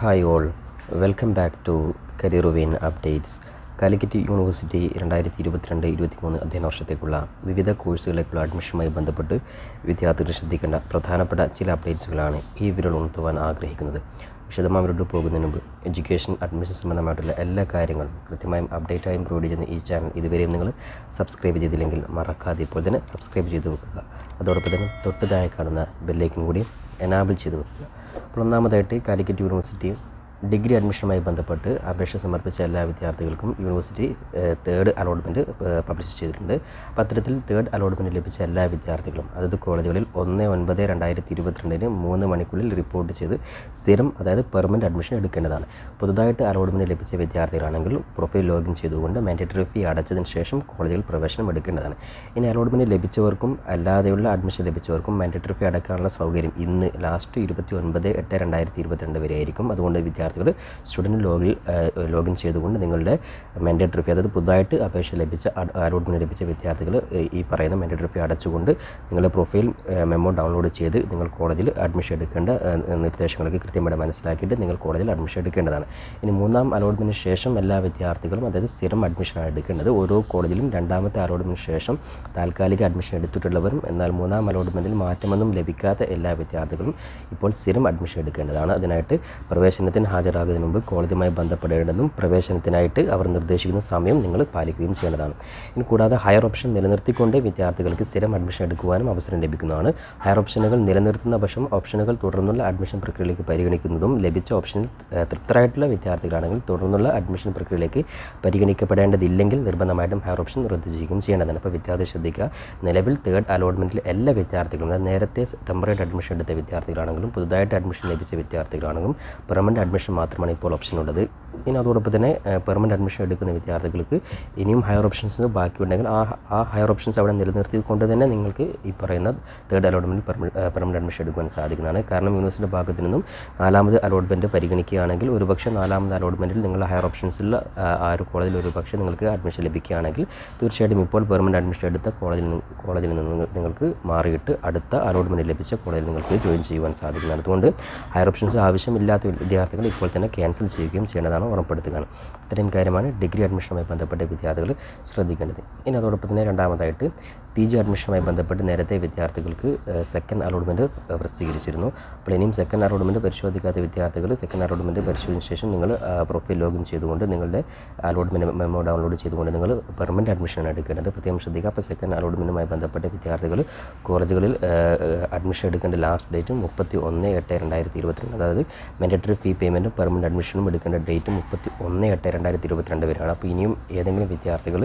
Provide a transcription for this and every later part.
hi all welcome back to career vein updates Calicut university രണ്ടായിരത്തി ഇരുപത്തിരണ്ട് ഇരുപത്തിമൂന്ന് അധ്യയന വർഷത്തേക്കുള്ള വിവിധ കോഴ്സുകളിലേക്കുള്ള അഡ്മിഷനുമായി ബന്ധപ്പെട്ട് വിദ്യാർത്ഥികൾ ശ്രദ്ധിക്കേണ്ട പ്രധാനപ്പെട്ട ചില അപ്ഡേറ്റ്സുകളാണ് ഈ വിരൽ ഉണർത്തുവാൻ ആഗ്രഹിക്കുന്നത് വിശദമാവരോട് പോകുന്നതിന് മുമ്പ് എഡ്യൂക്കേഷൻ അഡ്മിഷൻ സംബന്ധമായിട്ടുള്ള എല്ലാ കാര്യങ്ങളും കൃത്യമായും അപ്ഡേറ്റായും പ്രൊവൈഡ് ചെയ്യുന്ന ഈ ചാനൽ ഇതുവരെയും നിങ്ങൾ സബ്സ്ക്രൈബ് ചെയ്തില്ലെങ്കിൽ മറക്കാതെ ഇപ്പോൾ തന്നെ സബ്സ്ക്രൈബ് ചെയ്ത് വെക്കുക അതോടൊപ്പം തന്നെ തൊട്ട് താഴെ കാണുന്ന ബെല്ലൈക്കൻ കൂടി എനാബിൾ ചെയ്ത് വെക്കുക അപ്പോൾ ഒന്നാമതായിട്ട് കാലിക്കറ്റ് യൂണിവേഴ്സിറ്റി ഡിഗ്രി അഡ്മിഷനുമായി ബന്ധപ്പെട്ട് അപേക്ഷ സമർപ്പിച്ച എല്ലാ വിദ്യാർത്ഥികൾക്കും യൂണിവേഴ്സിറ്റി തേർഡ് അലോട്ട്മെൻറ്റ് പബ്ലിഷ് ചെയ്തിട്ടുണ്ട് അപ്പോൾ അത്തരത്തിൽ തേർഡ് അലോട്ട്മെൻറ്റ് ലഭിച്ച എല്ലാ വിദ്യാർത്ഥികളും അതത് കോളേജുകളിൽ ഒന്ന് ഒൻപത് രണ്ടായിരത്തി ഇരുപത്തിരണ്ടിന് മൂന്ന് മണിക്കൂറിൽ റിപ്പോർട്ട് ചെയ്ത് സ്ഥിരം അതായത് പെർമനൻറ്റ് അഡ്മിഷൻ എടുക്കേണ്ടതാണ് പുതുതായിട്ട് അലോട്ട്മെൻറ്റ് ലഭിച്ച വിദ്യാർത്ഥികളാണെങ്കിൽ പ്രൊഫൈൽ ലോഗിൻ ചെയ്തുകൊണ്ട് മാൻഡേറ്ററി ഫീ അടച്ചതിന് ശേഷം കോളേജിൽ പ്രവേശനം എടുക്കേണ്ടതാണ് ഇനി അലോട്ട്മെൻറ്റ് ലഭിച്ചവർക്കും അല്ലാതെയുള്ള അഡ്മിഷൻ ലഭിച്ചവർക്കും മാൻഡേറ്ററി ഫീ അടക്കാനുള്ള സൗകര്യം ഇന്ന് ലാസ്റ്റ് ഇരുപത്തി ഒൻപത് എട്ട് രണ്ടായിരത്തി ഇരുപത്തിരണ്ട് വരെ ആയിരിക്കും അതുകൊണ്ട് വിദ്യാർത്ഥികൾ സ്റ്റുഡൻറ്റ് ലോഗിൽ ലോഗിൻ ചെയ്തുകൊണ്ട് നിങ്ങളുടെ മാൻഡേറ്ററി ഫീ അതായത് പുതുതായിട്ട് അപേക്ഷ ലഭിച്ച അലോട്ട്മെൻറ്റ് ലഭിച്ച വിദ്യാർത്ഥികൾ ഈ പറയുന്ന മാൻഡേറ്ററി ഫീ അടച്ചുകൊണ്ട് നിങ്ങളുടെ പ്രൊഫൈൽ മെമ്മോ ഡൗൺലോഡ് ചെയ്ത് നിങ്ങൾ കോളേജിൽ അഡ്മിഷൻ എടുക്കേണ്ട നിർദ്ദേശങ്ങളൊക്കെ കൃത്യമായി മനസ്സിലാക്കിയിട്ട് നിങ്ങൾ കോളേജിൽ അഡ്മിഷൻ എടുക്കേണ്ടതാണ് ഇനി മൂന്നാം അലോട്ട്മെൻറ്റിന് ശേഷം എല്ലാ വിദ്യാർത്ഥികളും അതായത് സ്ഥിരം അഡ്മിഷനാണ് എടുക്കേണ്ടത് ഓരോ കോളേജിലും രണ്ടാമത്തെ അലോട്ട്മെൻറ്റിന് ശേഷം താൽക്കാലിക അഡ്മിഷൻ എടുത്തിട്ടുള്ളവരും എന്നാൽ മൂന്നാം അലോട്ട്മെൻറ്റിൽ മാറ്റമൊന്നും ലഭിക്കാത്ത എല്ലാ വിദ്യാർത്ഥികളും ഇപ്പോൾ സ്ഥിരം അഡ്മിഷൻ എടുക്കേണ്ടതാണ് അതിനായിട്ട് പ്രവേശനത്തിന് ഹാജരാകുന്നതിന് മുമ്പ് കോളേജുമായി ബന്ധപ്പെടേണ്ടതും പ്രവേശനത്തിനായിട്ട് അവർ നിർദ്ദേശിക്കുന്ന സമയം നിങ്ങൾ പാലിക്കുകയും ചെയ്യേണ്ടതാണ് ഇനി കൂടാതെ ഹയർ ഓപ്ഷൻ നിലനിർത്തിക്കൊണ്ട് വിദ്യാർത്ഥികൾക്ക് സ്ഥിരം അഡ്മിഷൻ എടുക്കുവാനും അവസരം ലഭിക്കുന്നതാണ് ഹയർ ഓപ്ഷനുകൾ നിലനിർത്തുന്ന പക്ഷം ഓപ്ഷനുകൾ തുടർന്നുള്ള അഡ്മിഷൻ പ്രക്രിയയിലേക്ക് പരിഗണിക്കുന്നതും ലഭിച്ച ഓപ്ഷനിൽ തൃപ്തരായിട്ടുള്ള വിദ്യാർത്ഥികളാണെങ്കിൽ തുടർന്നുള്ള അഡ്മിഷൻ പ്രക്രിയയിലേക്ക് പരിഗണിക്കപ്പെടേണ്ടതില്ലെങ്കിൽ നിർബന്ധമായിട്ടും ഹയർ ഓപ്ഷൻ റദ്ദു ചെയ്യുകയും ചെയ്യേണ്ടതാണ് അപ്പോൾ വിദ്യാർത്ഥി ശ്രദ്ധിക്കുക നിലവിൽ തേർഡ് അലോട്ട്മെൻറ്റിൽ എല്ലാ വിദ്യാർത്ഥികളും അതായത് നേരത്തെ ടെമ്പററി അഡ്മിഷൻ എടുത്ത വിദ്യാർത്ഥികളാണെങ്കിലും പുതുതായിട്ട് അഡ്മിഷൻ ലഭിച്ച വിദ്യാർത്ഥികളാണെങ്കിലും പെർമനൻറ്റ് അഡ്മിഷൻ മാത്രമാണ് ഇപ്പോൾ ഓപ്ഷൻ ഉള്ളത് ഇനി അതോടൊപ്പം തന്നെ പെർമനൻറ്റ് അഡ്മിഷൻ എടുക്കുന്ന വിദ്യാർത്ഥികൾക്ക് ഇനിയും ഹയർ ഓപ്ഷൻസ് ബാക്കിയുണ്ടെങ്കിൽ ആ ആ ഹയർ ഓപ്ഷൻസ് അവിടെ നിലനിർത്തിക്കൊണ്ട് തന്നെ നിങ്ങൾക്ക് ഈ പറയുന്ന തേർഡ് അലോട്ട്മെൻറ്റിൽ പെർമനൻറ്റ് അഡ്മിഷൻ എടുക്കുവാൻ സാധിക്കുന്നതാണ് കാരണം യൂണിവേഴ്സിറ്റി ഭാഗത്തു നിന്നും നാലാമത് അലോട്ട്മെൻറ്റ് പരിഗണിക്കുകയാണെങ്കിൽ ഒരുപക്ഷെ നാലാമത് അലോട്ട്മെൻറ്റിൽ നിങ്ങൾ ഹയർ ഓപ്ഷൻസിൽ ആ ഒരു കോളേജിൽ ഒരുപക്ഷെ നിങ്ങൾക്ക് അഡ്മിഷൻ ലഭിക്കുകയാണെങ്കിൽ തീർച്ചയായിട്ടും ഇപ്പോൾ പെർമനൻറ്റ് അഡ്മിഷൻ എടുത്ത കോളേജിൽ നിന്ന് കോളേജിൽ നിന്ന് നിങ്ങൾക്ക് മാറിയിട്ട് അടുത്ത അലോട്ട്മെൻറ്റ് ലഭിച്ച കോളേജിൽ നിങ്ങൾക്ക് ജോയിൻ ചെയ്യുവാൻ സാധിക്കുന്നതാണ് അതുകൊണ്ട് ഹയർ ഓപ്ഷൻസ് ആവശ്യമില്ലാത്ത വിദ്യാർത്ഥികൾ ഇപ്പോൾ തന്നെ ക്യാൻസൽ ചെയ്യുകയും ചെയ്യേണ്ടതാണ് ഉറപ്പെടുത്തുകയാണ് ഇത്രയും കാര്യമാണ് ഡിഗ്രി അഡ്മിഷനുമായി ബന്ധപ്പെട്ട വിദ്യാർത്ഥികൾ ശ്രദ്ധിക്കേണ്ടത് ഇനി അതോടൊപ്പം തന്നെ രണ്ടാമതായിട്ട് പി ജി അഡ്മിഷനുമായി ബന്ധപ്പെട്ട് നേരത്തെ വിദ്യാർത്ഥികൾക്ക് സെക്കൻഡ് അലോട്ട്മെൻറ്റ് പ്രസിദ്ധീകരിച്ചിരുന്നു അപ്പോൾ ഇനിയും സെക്കൻഡ് അലോട്ട്മെൻറ്റ് പരിശോധിക്കാത്ത വിദ്യാർത്ഥികൾ സെക്കൻഡ് അലോട്ട്മെൻറ്റ് പരിശോധിച്ച ശേഷം നിങ്ങൾ പ്രൊഫൈൽ ലോഗിൻ ചെയ്തുകൊണ്ട് നിങ്ങളുടെ അലോട്ട്മെൻറ്റ് മെമ്മോ ഡൗൺലോഡ് ചെയ്തുകൊണ്ട് നിങ്ങൾ പെർമനൻറ്റ് അഡ്മിഷനാണ് എടുക്കേണ്ടത് പ്രത്യേകം ശ്രദ്ധിക്കുക അപ്പോൾ സെക്കൻഡ് അലോട്ട്മെൻറ്റുമായി ബന്ധപ്പെട്ട വിദ്യാർത്ഥികൾ കോളേജുകളിൽ അഡ്മിഷൻ എടുക്കേണ്ട ലാസ്റ്റ് ഡേറ്റ് മുപ്പത്തി ഒന്ന് എട്ട് രണ്ടായിരത്തി ഇരുപത്തിരണ്ട് അതായത് മാൻഡേറ്ററി ഫീ പേയ്മെൻറ്റും പെർമനൻറ്റ് അഡ്മിഷനും എടുക്കേണ്ട ഡേറ്റ് മുപ്പത്തി ഒന്ന് എട്ട് രണ്ടായിരത്തി ഇരുപത്തിരണ്ട് വരെയാണ് അപ്പോൾ ഇനിയും ഏതെങ്കിലും വിദ്യാർത്ഥികൾ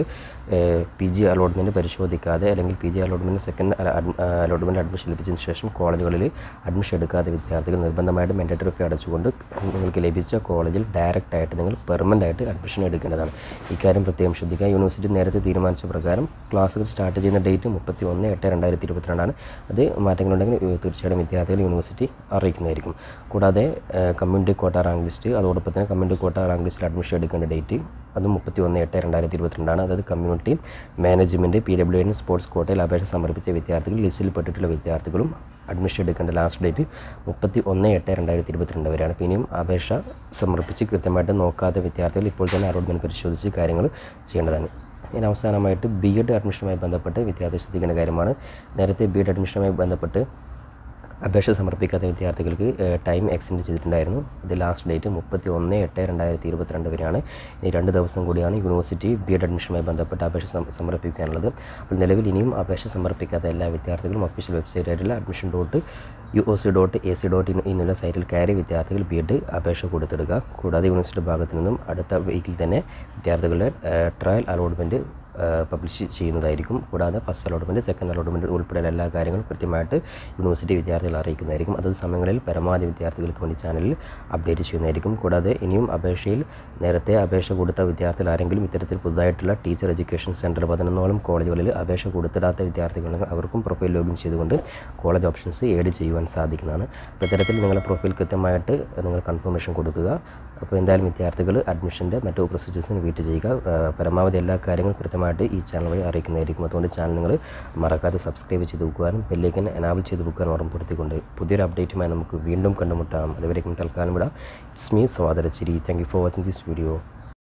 പി ജി അലോട്ട്മെൻറ്റ് പരിശോധിക്കാതെ അല്ലെങ്കിൽ P G allotment second allotment admission ലഭിച്ചതിന് ശേഷം കോളേജുകളിൽ അഡ്മിഷൻ എടുക്കാത്ത വിദ്യാർത്ഥികൾ നിർബന്ധമായിട്ടും മാൻഡേറ്ററി ഫീ അടച്ചുകൊണ്ട് നിങ്ങൾക്ക് ലഭിച്ച കോളേജിൽ ഡയറക്റ്റ് ആയിട്ട് നിങ്ങൾ പെർമനൻ്റ് ആയിട്ട് അഡ്മിഷൻ എടുക്കേണ്ടതാണ് ഇക്കാര്യം പ്രത്യേകം ശ്രദ്ധിക്കുക യൂണിവേഴ്സിറ്റി നേരത്തെ തീരുമാനിച്ച പ്രകാരം ക്ലാസ്സുകൾ സ്റ്റാർട്ട് ചെയ്യുന്ന ഡേറ്റ് മുപ്പത്തി ഒന്ന് എട്ട് രണ്ടായിരത്തി ഇരുപത്തിരണ്ടാണ് അത് മാറ്റങ്ങളുണ്ടെങ്കിൽ തീർച്ചയായിട്ടും വിദ്യാർത്ഥികൾ യൂണിവേഴ്സിറ്റി അറിയിക്കുന്നതായിരിക്കും കൂടാതെ കമ്മ്യൂണിറ്റി കോട്ട റാങ്ക് ലിസ്റ്റ് അതോടൊപ്പം തന്നെ കമ്മ്യൂണിറ്റി കോട്ട റാങ്ക് ലിസ്റ്റിൽ അഡ്മിഷൻ എടുക്കേണ്ട ഡേറ്റ് അത് മുപ്പത്തി ഒന്ന് എട്ട് രണ്ടായിരത്തി ഇരുപത്തിരണ്ടാണ് അതായത് community management P W N sports കോട്ടയിൽ അപേക്ഷ സമർപ്പിച്ച വിദ്യാർത്ഥികൾ ലിസ്റ്റിൽ പെട്ടിട്ടുള്ള വിദ്യാർത്ഥികളും അഡ്മിഷൻ എടുക്കേണ്ട ലാസ്റ്റ് ഡേറ്റ് മുപ്പത്തി ഒന്ന് എട്ട് രണ്ടായിരത്തി ഇരുപത്തിരണ്ട് വരെയാണ് ഇനിയും അപേക്ഷ സമർപ്പിച്ച് കൃത്യമായിട്ട് നോക്കാത്ത വിദ്യാർത്ഥികൾ ഇപ്പോൾ തന്നെ അലോട്ട്മെൻറ്റ് പരിശോധിച്ച് കാര്യങ്ങൾ ചെയ്യേണ്ടതാണ് ഇനി അവസാനമായിട്ട് ബി എഡ് അഡ്മിഷനുമായി ബന്ധപ്പെട്ട് വിദ്യാർത്ഥി ശ്രദ്ധിക്കേണ്ട കാര്യമാണ് നേരത്തെ ബി എഡ് അഡ്മിഷനുമായി ബന്ധപ്പെട്ട് അപേക്ഷ സമർപ്പിക്കാത്ത വിദ്യാർത്ഥികൾക്ക് ടൈം എക്സ്റ്റെൻഡ് ചെയ്തിട്ടുണ്ടായിരുന്നു ഇത് ലാസ്റ്റ് ഡേറ്റ് മുപ്പത്തി ഒന്ന് എട്ട് രണ്ടായിരത്തി ഇരുപത്തിരണ്ട് വരെയാണ് ഇനി രണ്ട് ദിവസം കൂടിയാണ് യൂണിവേഴ്സിറ്റി ബി എഡ് അഡ്മിഷനുമായി ബന്ധപ്പെട്ട് അപേക്ഷ സമർപ്പിക്കാനുള്ളത് അപ്പോൾ നിലവിൽ ഇനിയും അപേക്ഷ സമർപ്പിക്കാത്ത എല്ലാ വിദ്യാർത്ഥികളും ഒഫീഷ്യൽ വെബ്സൈറ്റ് ആയിട്ടുള്ള admission dot U O C dot A C dot in എന്നുള്ള സൈറ്റിൽ കയറി വിദ്യാർത്ഥികൾ ബി എഡ് അപേക്ഷ കൊടുത്തെടുക്കുക കൂടാതെ യൂണിവേഴ്സിറ്റി ഭാഗത്തു നിന്നും അടുത്ത വീക്കിൽ തന്നെ വിദ്യാർത്ഥികളുടെ ട്രയൽ അലോട്ട്മെൻറ്റ് പബ്ലിഷ് ചെയ്യുന്നതായിരിക്കും കൂടാതെ ഫസ്റ്റ് അലോട്ട്മെൻറ്റ് സെക്കൻഡ് അലോട്ട്മെൻറ്റ് ഉൾപ്പെടെയുള്ള എല്ലാ കാര്യങ്ങളും കൃത്യമായിട്ട് യൂണിവേഴ്സിറ്റി വിദ്യാർത്ഥികൾ അറിയിക്കുന്നതായിരിക്കും അതത് സമയങ്ങളിൽ പരമാവധി വിദ്യാർത്ഥികൾക്ക് വേണ്ടി ചാനലിൽ അപ്ഡേറ്റ് ചെയ്യുന്നതായിരിക്കും കൂടാതെ ഇനിയും അപേക്ഷയിൽ നേരത്തെ അപേക്ഷ കൊടുത്ത വിദ്യാർത്ഥികൾ ആരെങ്കിലും ഇത്തരത്തിൽ പുതുതായിട്ടുള്ള ടീച്ചർ എഡ്യൂക്കേഷൻ സെൻറ്റർ പതിനൊന്നോളം കോളേജുകളിൽ അപേക്ഷ കൊടുത്തിടാത്ത വിദ്യാർത്ഥികളുണ്ടെങ്കിൽ അവർക്കും പ്രൊഫൈൽ ലോഗിൻ ചെയ്തുകൊണ്ട് കോളേജ് ഓപ്ഷൻസ് ഏഡ് ചെയ്യുവാൻ സാധിക്കുന്നതാണ് അപ്പോൾ ഇത്തരത്തിൽ നിങ്ങളുടെ പ്രൊഫൈൽ കൃത്യമായിട്ട് നിങ്ങൾ കൺഫർമേഷൻ കൊടുക്കുക അപ്പോൾ എന്തായാലും വിദ്യാർത്ഥികൾ അഡ്മിഷൻ്റെ മറ്റു പ്രൊസീജിയേഴ്സിന് വെയിറ്റ് ചെയ്യുക പരമാവധി എല്ലാ കാര്യങ്ങളും കൃത്യമായി കൃത്യമായിട്ട് ഈ ചാനൽ വഴി അറിയിക്കുന്നതായിരിക്കും അതുകൊണ്ട് ചാനൽ നിങ്ങൾ മറക്കാതെ സബ്സ്ക്രൈബ് ചെയ്ത് വെക്കുവാനും ബെല്ലേക്കൻ എനാബിൾ ചെയ്ത് വെക്കുവാനും ഓർമ്മപ്പെടുത്തിക്കൊണ്ട് പുതിയൊരു അപ്ഡേറ്റുമായി നമുക്ക് വീണ്ടും കണ്ടുമുട്ടാം അതുവരേക്കും തൽക്കാലം വിടാം ഇറ്റ്സ് മീ സവാദര ചിരി thank you for watching this video